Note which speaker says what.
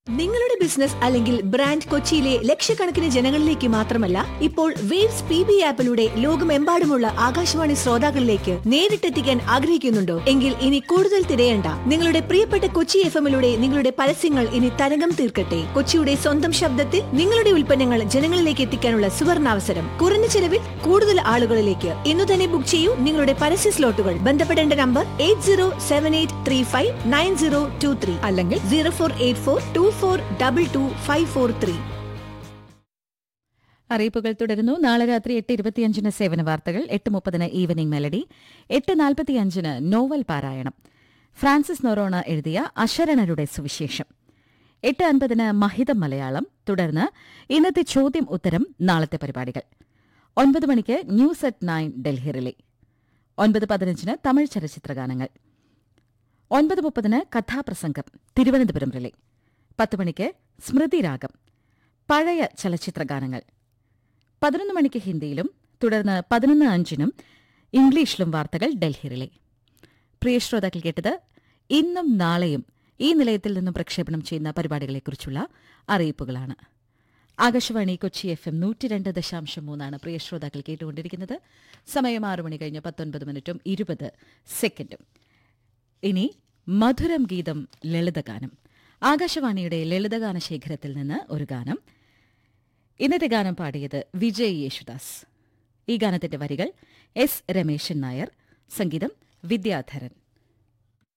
Speaker 1: നിങ്ങളുടെ ബിസിനസ് അല്ലെങ്കിൽ ബ്രാൻഡ് കൊച്ചിയിലെ ലക്ഷക്കണക്കിന് ജനങ്ങളിലേക്ക് മാത്രമല്ല ഇപ്പോൾ വേവ്സ് പി ബി ആപ്പിലൂടെ ലോകമെമ്പാടുമുള്ള ആകാശവാണി ശ്രോതാക്കളിലേക്ക് നേരിട്ടെത്തിക്കാൻ ആഗ്രഹിക്കുന്നുണ്ടോ എങ്കിൽ ഇനി കൂടുതൽ തിരയണ്ട നിങ്ങളുടെ പ്രിയപ്പെട്ട കൊച്ചി എഫ് എമ്മിലൂടെ നിങ്ങളുടെ പരസ്യങ്ങൾ ഇനി തരംഗം തീർക്കട്ടെ കൊച്ചിയുടെ സ്വന്തം ശബ്ദത്തിൽ നിങ്ങളുടെ ഉൽപ്പന്നങ്ങൾ ജനങ്ങളിലേക്ക് എത്തിക്കാനുള്ള സുവർണാവസരം കുറഞ്ഞ ചെലവിൽ കൂടുതൽ ആളുകളിലേക്ക് ഇന്നു തന്നെ ബുക്ക് ചെയ്യൂ നിങ്ങളുടെ പരസ്യ സ്ലോട്ടുകൾ ബന്ധപ്പെടേണ്ട number eight zero seven eight three five nine zero two three അല്ലെങ്കിൽ zero four eight four two four double two five four three
Speaker 2: അറിയിപ്പുകൾ തുടരുന്നു നാളെ രാത്രി എട്ട് ഇരുപത്തിയഞ്ചിന് സേവന വാർത്തകൾ എട്ട് മുപ്പതിന് ഈവനിംഗ് മെലഡി എട്ട് നാൽപ്പത്തിയഞ്ചിന് നോവൽ പാരായണം ഫ്രാൻസിസ് നൊറോണ എഴുതിയ അശരണരുടെ സുവിശേഷം എട്ട് അൻപതിന് മഹിതം മലയാളം തുടർന്ന് ഇന്നത്തെ ചോദ്യം ഉത്തരം നാളത്തെ പരിപാടികൾ ഒൻപത് മണിക്ക് news at nine Delhi relay ഒൻപത് പതിനഞ്ചിന് തമിഴ് ചലച്ചിത്രഗാനങ്ങൾ ഒൻപത് മുപ്പതിന് കഥാപ്രസംഗം തിരുവനന്തപുരം റിലേ പത്ത് മണിക്ക് സ്മൃതി രാഗം പഴയ ചലച്ചിത്രഗാനങ്ങൾ പതിനൊന്ന് മണിക്ക് ഹിന്ദിയിലും തുടർന്ന് പതിനൊന്ന് അഞ്ചിനും ഇംഗ്ലീഷിലും വാർത്തകൾ ഡൽഹി റിലേ പ്രിയ ശ്രോതാക്കൾ കേട്ടത് ഇന്നും നാളെയും ഈ നിലയത്തിൽ നിന്നും പ്രക്ഷേപണം ചെയ്യുന്ന പരിപാടികളെക്കുറിച്ചുള്ള അറിയിപ്പുകളാണ് ആകാശവാണി കൊച്ചി എഫ് എം നൂറ്റി രണ്ട് ദശാംശം മൂന്നാണ് പ്രിയ ശ്രോതാക്കൾ കേട്ടുകൊണ്ടിരിക്കുന്നത് സമയം ആറു മണി കഴിഞ്ഞ് പത്തൊൻപത് മിനിറ്റും ഇരുപത് സെക്കൻഡും ഇനി മധുരം ഗീതം ലളിതഗാനം ആകാശവാണിയുടെ ലളിതഗാന ശേഖരത്തിൽ നിന്ന് ഒരു ഗാനം ഇന്നത്തെ ഗാനം പാടിയത് വിജയ് യേശുദാസ് ഈ ഗാനത്തിന്റെ വരികൾ എസ് രമേശൻ നായർ സംഗീതം വിദ്യാധരൻ